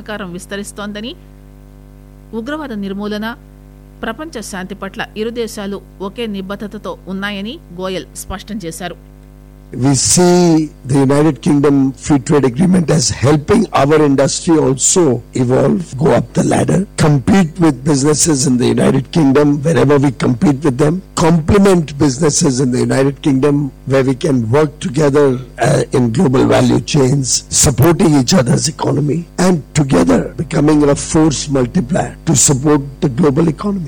సహకారం విస్తరిస్తోందని ఉగ్రవాద నిర్మూలన ప్రపంచ శాంతి పట్ల ఇరు దేశాలు ఒకే నిబద్దతతో ఉన్నాయని గోయల్ స్పష్టం చేశారు We see the United Kingdom Free Trade Agreement as helping our industry also evolve, go up the ladder, compete with businesses in the United Kingdom wherever we compete with them, complement businesses in the United Kingdom where we can work together uh, in global value chains, supporting each other's economy, and together becoming a force multiplier to support the global economy.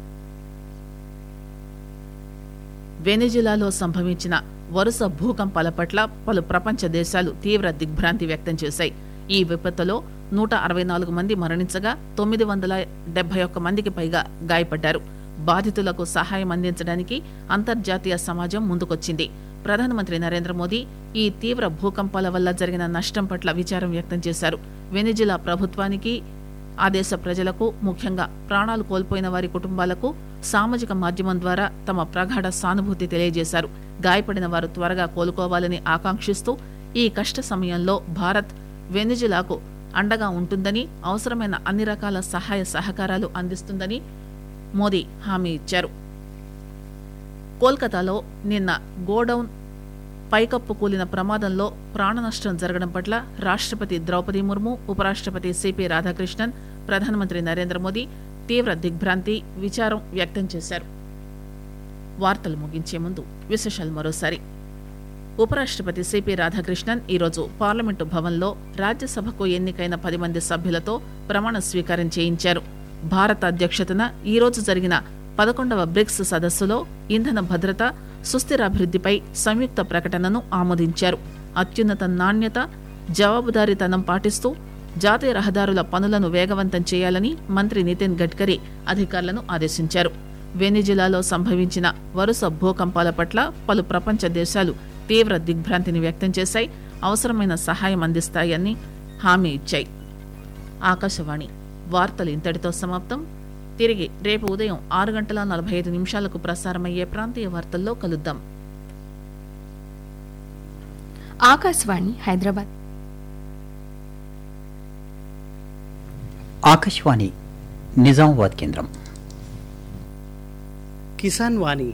వెనిజులాలో సంభవించిన వరుస భూకంపాల పట్ల పలు ప్రపంచ దేశాలు తీవ్ర దిగ్భ్రాంతి వ్యక్తం చేశాయి ఈ విపత్తులో నూట అరవై నాలుగు మంది మరణించగా తొమ్మిది వందల డెబ్బై ఒక్క మందికి పైగా గాయపడ్డారు బాధితులకు సహాయం అందించడానికి అంతర్జాతీయ సమాజం ముందుకొచ్చింది ప్రధానమంత్రి నరేంద్ర మోదీ ఈ తీవ్ర భూకంపాల వల్ల జరిగిన నష్టం పట్ల విచారం వ్యక్తం చేశారు వెనిజులా ప్రభుత్వానికి ఆ దేశ ప్రజలకు ముఖ్యంగా ప్రాణాలు కోల్పోయిన వారి కుటుంబాలకు సామాజిక మాధ్యమం ద్వారా తమ ప్రగాఢ సానుభూతి తెలియజేశారు గాయపడిన వారు త్వరగా కోలుకోవాలని ఆకాంక్షిస్తూ ఈ కష్ట సమయంలో భారత్ వెనిజులాకు అండగా ఉంటుందని అవసరమైన అన్ని రకాల సహాయ సహకారాలు అందిస్తుందని మోదీ హామీ ఇచ్చారు కోల్కతాలో నిన్న గోడౌన్ పైకప్పు కూలిన ప్రమాదంలో ప్రాణనష్టం జరగడం పట్ల రాష్ట్రపతి ద్రౌపది ముర్ము ఉపరాష్ట్రపతి సిపి రాధాకృష్ణన్ ప్రధానమంత్రి నరేంద్ర మోదీ తీవ్ర దిగ్భ్రాంతి విచారం వ్యక్తం చేశారు వార్తలు ముగించే ముందు విశేషాలు మరోసారి ఉపరాష్ట్రపతి సిపి రాధాకృష్ణన్ ఈరోజు పార్లమెంటు భవన్లో రాజ్యసభకు ఎన్నికైన పది మంది సభ్యులతో ప్రమాణ స్వీకారం చేయించారు భారత అధ్యక్షతన ఈరోజు జరిగిన పదకొండవ బ్రిక్స్ సదస్సులో ఇంధన భద్రత సుస్థిరాభివృద్దిపై సంయుక్త ప్రకటనను ఆమోదించారు అత్యున్నత నాణ్యత జవాబుదారీతనం పాటిస్తూ జాతీయ రహదారుల పనులను వేగవంతం చేయాలని మంత్రి నితిన్ గడ్కరీ అధికారులను ఆదేశించారు వెనిజులాలో సంభవించిన వరుస భూకంపాల పట్ల పలు ప్రపంచ దేశాలు తీవ్ర దిగ్భ్రాంతిని వ్యక్తం చేశాయి అవసరమైన సహాయం అందిస్తాయని హామీ ఇచ్చాయి ఆకాశవాణి వార్తలు ఇంతటితో సమాప్తం తిరిగి రేపు ఉదయం ఆరు గంటల నలభై ఐదు నిమిషాలకు ప్రసారమయ్యే ప్రాంతీయ వార్తల్లో కలుద్దాం ఆకాశవాణి హైదరాబాద్ ఆకాశవాణి నిజామాబాద్ కేంద్రం కిసాన్ వాణి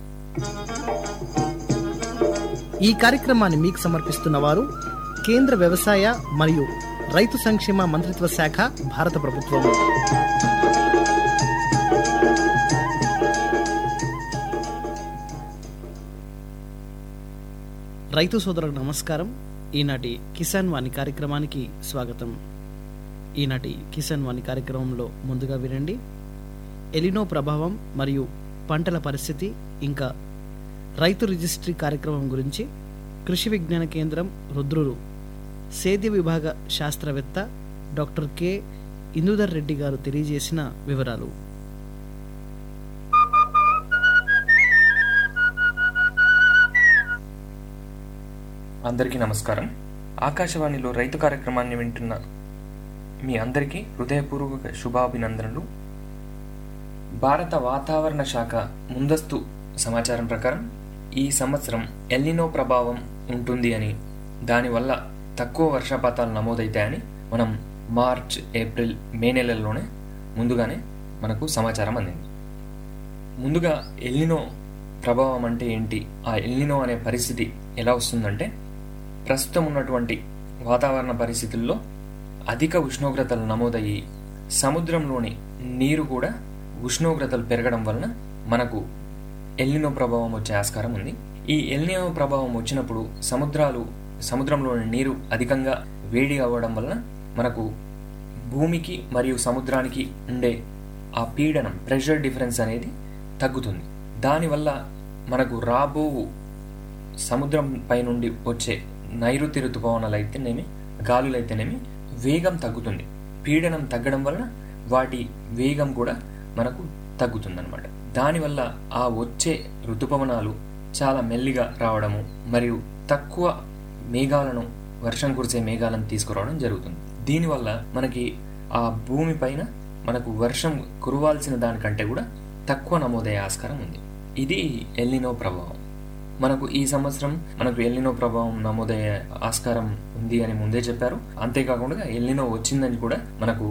ఈ కార్యక్రమాన్ని మీకు సమర్పిస్తున్న వారు కేంద్ర వ్యవసాయ మరియు రైతు సంక్షేమ మంత్రిత్వ శాఖ భారత ప్రభుత్వం రైతు సోదరులకు నమస్కారం ఈనాటి కిసాన్ వాణి కార్యక్రమానికి స్వాగతం ఈనాటి కిసాన్ వాణి కార్యక్రమంలో ముందుగా వినండి ఎలినో ప్రభావం మరియు పంటల పరిస్థితి ఇంకా రైతు రిజిస్ట్రీ కార్యక్రమం గురించి కృషి విజ్ఞాన కేంద్రం రుద్రులు సేద్య విభాగ శాస్త్రవేత్త డాక్టర్ కె ఇందుధర్ రెడ్డి గారు తెలియజేసిన వివరాలు అందరికీ నమస్కారం ఆకాశవాణిలో రైతు కార్యక్రమాన్ని వింటున్న మీ అందరికీ హృదయపూర్వక శుభాభినందనలు భారత వాతావరణ శాఖ ముందస్తు సమాచారం ప్రకారం ఈ సంవత్సరం ఎల్నినో ప్రభావం ఉంటుంది అని దానివల్ల తక్కువ వర్షపాతాలు నమోదవుతాయని మనం మార్చ్ ఏప్రిల్ మే నెలల్లోనే ముందుగానే మనకు సమాచారం అందింది ముందుగా ఎల్నినో ప్రభావం అంటే ఏంటి ఆ ఎల్నినో అనే పరిస్థితి ఎలా వస్తుందంటే ప్రస్తుతం ఉన్నటువంటి వాతావరణ పరిస్థితుల్లో అధిక ఉష్ణోగ్రతలు నమోదయ్యి సముద్రంలోని నీరు కూడా ఉష్ణోగ్రతలు పెరగడం వలన మనకు ఎల్నినో ప్రభావం వచ్చే ఆస్కారం ఉంది ఈ ఎల్నినో ప్రభావం వచ్చినప్పుడు సముద్రాలు సముద్రంలోని నీరు అధికంగా వేడి అవ్వడం వలన మనకు భూమికి మరియు సముద్రానికి ఉండే ఆ పీడనం ప్రెషర్ డిఫరెన్స్ అనేది తగ్గుతుంది దానివల్ల మనకు రాబో సముద్రం పై నుండి వచ్చే నైరుతి ఋతుపవనాలు అయితేనేమి గాలులు అయితేనేమి వేగం తగ్గుతుంది పీడనం తగ్గడం వలన వాటి వేగం కూడా మనకు తగ్గుతుందన్నమాట దానివల్ల ఆ వచ్చే ఋతుపవనాలు చాలా మెల్లిగా రావడము మరియు తక్కువ మేఘాలను వర్షం కురిసే మేఘాలను తీసుకురావడం జరుగుతుంది దీనివల్ల మనకి ఆ భూమి పైన మనకు వర్షం కురవాల్సిన దానికంటే కూడా తక్కువ నమోదయ్యే ఆస్కారం ఉంది ఇది ఎల్నినో ప్రభావం మనకు ఈ సంవత్సరం మనకు ఎల్నినో ప్రభావం నమోదయ్యే ఆస్కారం ఉంది అని ముందే చెప్పారు అంతేకాకుండా ఎల్నినో వచ్చిందని కూడా మనకు